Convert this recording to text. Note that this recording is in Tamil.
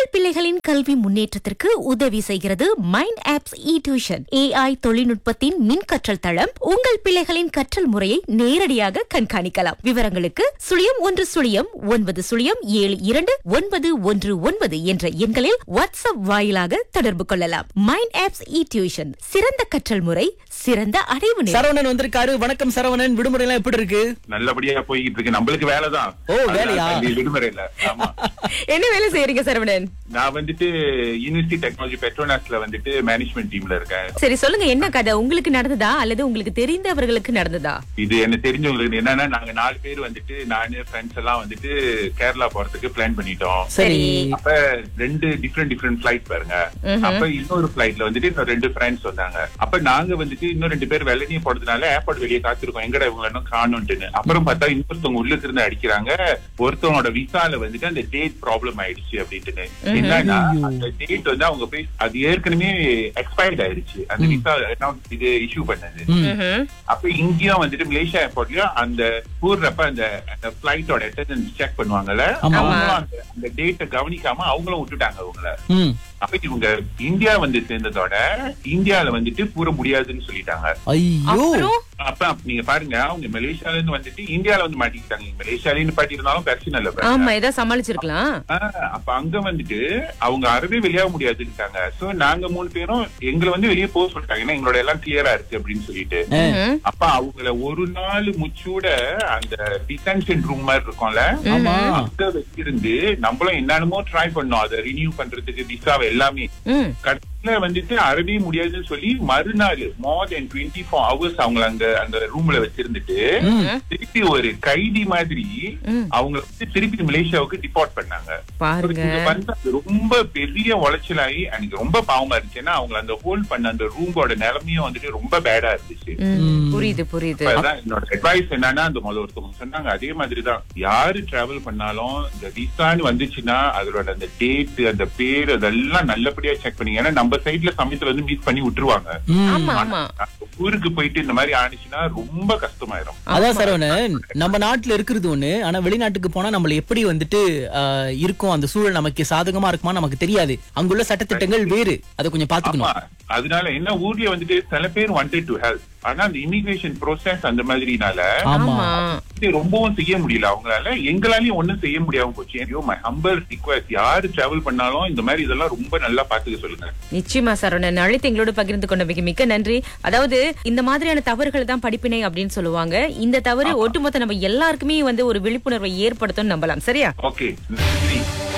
உங்கள் பிள்ளைகளின் கல்வி முன்னேற்றத்திற்கு உதவி செய்கிறது mind apps e tuition AI தொழில்நுட்பத்தின் மின் கற்றல் தளம் உங்கள் பிள்ளைகளின் கற்றல் முறையை நேரடியாக கண்காணிக்கலாம் விவரங்களுக்கு சுழியம் ஒன்று சுழியம் ஒன்பது சுழியம் ஏழு இரண்டு ஒன்பது ஒன்று ஒன்பது என்ற எண்களில் வாட்ஸ்அப் வாயிலாக தொடர்பு கொள்ளலாம் மைண்ட் ஆப்ஸ் இ டியூஷன் சிறந்த கற்றல் முறை சிறந்த அடைவு நிலை சரவணன் வந்திருக்காரு வணக்கம் சரவணன் விடுமுறை எல்லாம் எப்படி இருக்கு நல்லபடியா போய்கிட்டு இருக்கு நம்மளுக்கு வேலைதான் ஓ, வேலையா? அதனால விடுமுறை இல்ல ஆமா என்ன வேலை செய்யறீங்க சரவணன் நான் வந்துட்டு யூனிவர்சிட்டி டெக்னாலஜி பெட்ரோனாஸ்ல வந்துட்டு மேனேஜ்மெண்ட் டீம்ல இருக்கேன் சரி சொல்லுங்க என்ன கதை உங்களுக்கு நடந்ததா அல்லது உங்களுக்கு தெரிந்தவர்களுக்கு நடந்ததா இது என்ன தெரிஞ்சவங்களுக்கு என்னன்னா நாங்க நாலு பேர் வந்துட்டு நானு ஃப்ரெண்ட்ஸ் எல்லாம் வந்துட்டு கேரளா போறதுக்கு பிளான் பண்ணிட்டோம் சரி அப்ப ரெண்டு டிஃப்ரெண்ட் டிஃப்ரெண்ட் ஃபிளைட் பாருங்க அப்ப இன்னொரு ஃபிளைட்ல வந்துட்டு இன்னும் ரெண்டு ஃப்ரெண்ட்ஸ் வந்தாங்க அப்ப நாங்க வந்துட்டு இன்னும் ரெண்டு பேர் வெள்ளனியை போறதுனால ஏர்போர்ட் வெளியே காத்திருக்கோம் எங்கடா இவங்க இன்னும் காணும்ட்டுன்னு அப்புறம் பார்த்தா இன்னொருத்தவங்க உள்ளுக்கு இருந்து அடிக்கிறாங்க ஒருத்தவங்களோட விசால வந்துட்டு அந்த டேட் ப்ராப்ளம் ஆயிடுச்சு அப்படின்ட்டுன்னு என்னன்னா அந்த டேட் வந்து அவங்க போய் அது ஏற்கனவே எக்ஸ்பயர்ட் ஆயிடுச்சு அந்த விசா இது இஷ்யூ பண்ணது ம்ஹும். அப்ப இங்கேயும் வந்துட்டு மலேசியா ஏர்போர்ட்லயும் அந்த கூடுறப்ப அந்த அந்த பிளைட்டோட அட்டெண்டன்ஸ் செக் பண்ணுவாங்கல்ல ஆமா. அவங்களும் அந்த அந்த டேட்டை கவனிக்காம அவங்களும் விட்டுட்டாங்க அவங்கள ம் அப்ப இவங்க இந்தியா வந்து சேர்ந்ததோட இந்தியால வந்துட்டு கூற முடியாதுன்னு சொல்லிட்டாங்க ஐயோ அப்புறம் அப்ப அப்ப நீங்க பாருங்க அவங்க மலேசியால இருந்து வந்துட்டு இந்தியால வந்து மாட்டிக்கிட்டாங்க மலேசியால இருந்து பாட்டிருந்தாலும் பிரச்சனை இல்ல பாருங்க. ஆமா ஏதாவது சமாளிச்சிருக்கலாம் ஆஹ், அப்ப அங்க வந்துட்டு அவங்க அறவே வெளியாக முடியாதுன்னுட்டாங்க சோ நாங்க மூணு பேரும் எங்களை வந்து வெளியே போக சொல்லிட்டாங்க ஏன்னா எங்களோட எல்லாம் கிளியரா இருக்கு அப்படின்னு சொல்லிட்டு ம்ஹும். அப்ப அவங்கள ஒரு நாள் முச்சூட அந்த டிடென்ஷன் ரூம் மாதிரி இருக்கும்ல ஆமா அங்க வச்சிருந்து நம்மளும் என்னென்னமோ ட்ரை பண்ணோம் அதை ரினியூ பண்றதுக்கு விசாவை எல்லாமே ம். கடைசியில வந்துட்டு அறவே முடியாதுன்னு சொல்லி மறுநாள் more than twenty four hours அவங்கள அங்க அந்த ரூம்ல வச்சிருந்துட்டு ம். திருப்பி ஒரு கைதி மாதிரி ம். அவங்கள வந்து திருப்பி மலேசியாவுக்கு டிபார்ட் பண்ணாங்க பாருங்க இங்க வந்து அது ரொம்ப பெரிய உளைச்சலாகி எனக்கு ரொம்ப பாவமா இருந்துச்சு ஏன்னா அவங்க அந்த ஹோல்ட் பண்ண அந்த ரூமோட நிலைமையும் வந்துட்டு ரொம்ப பேடா இருந்துச்சு ம், புரியுது புரியுது இப்ப அதான் என்னோட அட்வைஸ் என்னன்னா அந்த முதல் ஒருத்தவங்க சொன்னாங்க அதே மாதிரிதான் யாரு டிராவல் பண்ணாலும் இந்த விசான்னு வந்துச்சுன்னா அதோட அந்த டேட் அந்த பேர் அதெல்லாம் நல்லபடியா செக் பண்ணி ஏன்னா நம்ம சைட்ல சமயத்துல வந்து மீட் பண்ணி விட்டுருவாங்க ம். ஆமா ஆமா அந்த ஊருக்கு போயிட்டு இந்த மாதிரி ஆனிச்சுன்னா ரொம்ப கஷ்டமாயிரும் அதான் சரவணன் நம்ம நாட்டுல இருக்கிறது ஒண்ணு ஆனா வெளிநாட்டுக்கு போனா நம்மள எப்படி வந்துட்டு ஆஹ், இருக்கும் அந்த சூழல் நமக்கு சாதகமா இருக்குமா நமக்கு தெரியாது அங்குள்ள சட்டத்திட்டங்கள் வேறு அதை கொஞ்சம் ஆமா பாத்துக்கணும் அதனால என்ன ஊர்ல வந்துட்டு சில பேர் வாண்டட் டு ஹெல்ப் ஆனா அந்த இமிகிரேஷன் ப்ரோசஸ் அந்த மாதிரினால ஆமா ஆமா இது ரொம்பவும் செய்ய முடியல அவங்களால எங்களாலையும் ஒண்ணும் செய்ய முடியாம போச்சு ஐயோ மை ஹம்பர் ரிக்வஸ்ட் யாரு டிராவல் பண்ணாலும் இந்த மாதிரி இதெல்லாம் ரொம்ப நல்லா பாத்துக்க சொல்லுங்க நிச்சயமா சரவணன் அழைத்து எங்களோட பகிர்ந்து கொண்டமைக்கு மிக்க நன்றி அதாவது இந்த மாதிரியான தவறுகள் தான் படிப்பினை அப்படின்னு சொல்லுவாங்க இந்த தவறு ஒட்டுமொத்த நம்ம எல்லாருக்குமே வந்து ஒரு விழிப்புணர்வை ஏற்படுத்தும் நம்பலாம் சரியா ஓகே நன்றி